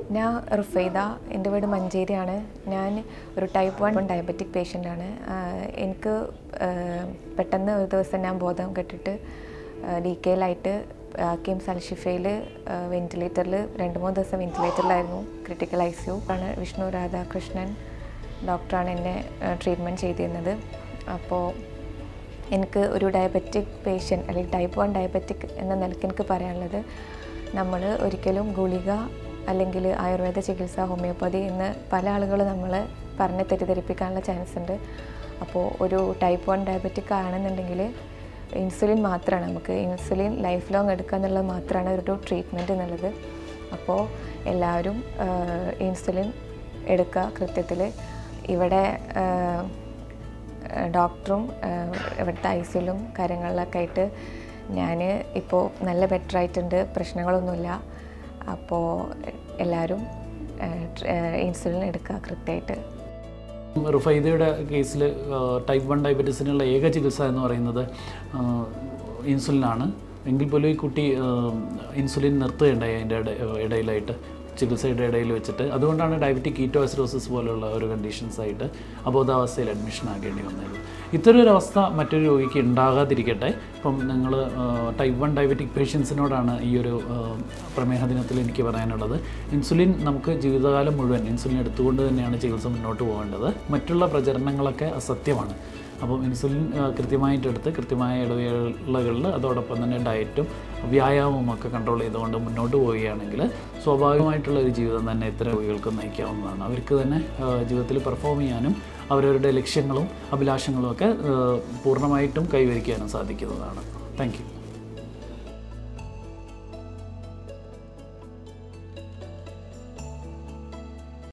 ഞാൻ റുഫൈദ എൻ്റെ വീട് മഞ്ചേരിയാണ് ഞാൻ ഒരു ടൈപ്പ് വൺ ഡയബറ്റിക് പേഷ്യൻ്റാണ് എനിക്ക് ആഹ്, പെട്ടെന്ന് ഒരു ദിവസം ഞാൻ ബോധം കെട്ടിട്ട് ഡി കെയിലായിട്ട് കിംസ് അൽഷിഫയിൽ വെൻറ്റിലേറ്ററിൽ രണ്ട് മൂന്ന് ദിവസം വെൻറ്റിലേറ്ററിലായിരുന്നു ക്രിട്ടിക്കൽ ഐ സി യു ആണ് വിഷ്ണു രാധാകൃഷ്ണൻ ഡോക്ടറാണ് എന്നെ ട്രീറ്റ്മെൻറ്റ് ചെയ്തിരുന്നത് അപ്പോൾ എനിക്ക് ഒരു ഡയബറ്റിക് പേഷ്യൻ്റ് അല്ലെങ്കിൽ ടൈപ്പ് വൺ ഡയബറ്റിക് എന്ന നിലയ്ക്ക് എനിക്ക് പറയാനുള്ളത് നമ്മൾ ഒരിക്കലും ഗുളിക അല്ലെങ്കിൽ ആയുർവേദ ചികിത്സ ഹോമിയോപ്പതി എന്ന് പല ആളുകൾ നമ്മൾ പറഞ്ഞ് തെറ്റിദ്ധരിപ്പിക്കാനുള്ള ചാൻസ് ഉണ്ട് അപ്പോൾ ഒരു ടൈപ്പ് വൺ ഡയബറ്റിക് ആണെന്നുണ്ടെങ്കിൽ ഇൻസുലിൻ മാത്രമാണ് നമുക്ക് ഇൻസുലിൻ ലൈഫ് ലോങ് എടുക്കുക എന്നുള്ളത് മാത്രമാണ് ഒരു ട്രീറ്റ്മെൻറ്റ് എന്നുള്ളത് അപ്പോൾ എല്ലാവരും ആഹ്, ഇൻസുലിൻ എടുക്കുക കൃത്യത്തിൽ ഇവിടെ ആഹ്, ഡോക്ടറും ആഹ്, ഇവിടുത്തെ ഐ സിയിലും കാര്യങ്ങളിലൊക്കെ ആയിട്ട് ഞാൻ ഇപ്പോൾ നല്ല ബെറ്റർ ആയിട്ടുണ്ട് പ്രശ്നങ്ങളൊന്നുമില്ല അപ്പോൾ എല്ലാവരും ഇൻസുലിൻ എടുക്കുക കൃത്യമായിട്ട് റുഫൈദയുടെ കേസിൽ ടൈപ്പ് വൺ ഡയബറ്റീസിനുള്ള ഏക ചികിത്സ എന്ന് പറയുന്നത് ആ, ഇൻസുലിനാണ് എങ്കിൽ പോലും ഈ കുട്ടി ആ, ഇൻസുലിൻ നിർത്തുകയുണ്ടായി അതിൻ്റെ ഇട ഇടയിലായിട്ട് ചികിത്സയുടെ ഇടയിൽ വെച്ചിട്ട് അതുകൊണ്ടാണ് ഡയബറ്റിക് കീറ്റോസിറോസിസ് പോലുള്ള ഒരു കണ്ടീഷൻസ് ആയിട്ട് അബോധാവസ്ഥയിൽ അഡ്മിഷൻ ആകേണ്ടി വന്നത് ഇത്തരം ഒരു അവസ്ഥ മറ്റൊരു രോഗിക്ക് ഉണ്ടാകാതിരിക്കട്ടെ ഇപ്പം നിങ്ങൾ ടൈപ്പ് വൺ ഡയബറ്റിക് പേഷ്യൻസിനോടാണ് ഈ ഒരു ആ, പ്രമേഹ ദിനത്തിൽ എനിക്ക് പറയാനുള്ളത് ഇൻസുലിൻ നമുക്ക് ജീവിതകാലം മുഴുവൻ ഇൻസുലിൻ എടുത്തുകൊണ്ട് തന്നെയാണ് ചികിത്സ മുന്നോട്ട് പോകേണ്ടത് മറ്റുള്ള പ്രചരണങ്ങളൊക്കെ അസത്യമാണ് അപ്പം ഇൻസുലിൻ ആ, കൃത്യമായിട്ട് എടുത്ത് കൃത്യമായ ഇടവേളകളിൽ അതോടൊപ്പം തന്നെ ഡയറ്റും വ്യായാമവും ഒക്കെ കൺട്രോൾ ചെയ്തുകൊണ്ട് മുന്നോട്ട് പോവുകയാണെങ്കിൽ സ്വാഭാവികമായിട്ടുള്ള ഒരു ജീവിതം തന്നെ ഇത്തരം രോഗികൾക്ക് നയിക്കാവുന്നതാണ് അവർക്ക് തന്നെ ആ, ജീവിതത്തിൽ പെർഫോം ചെയ്യാനും അവരവരുടെ ലക്ഷ്യങ്ങളും അഭിലാഷങ്ങളും ഒക്കെ ആ, പൂർണ്ണമായിട്ടും കൈവരിക്കാനും സാധിക്കുന്നതാണ് താങ്ക് യു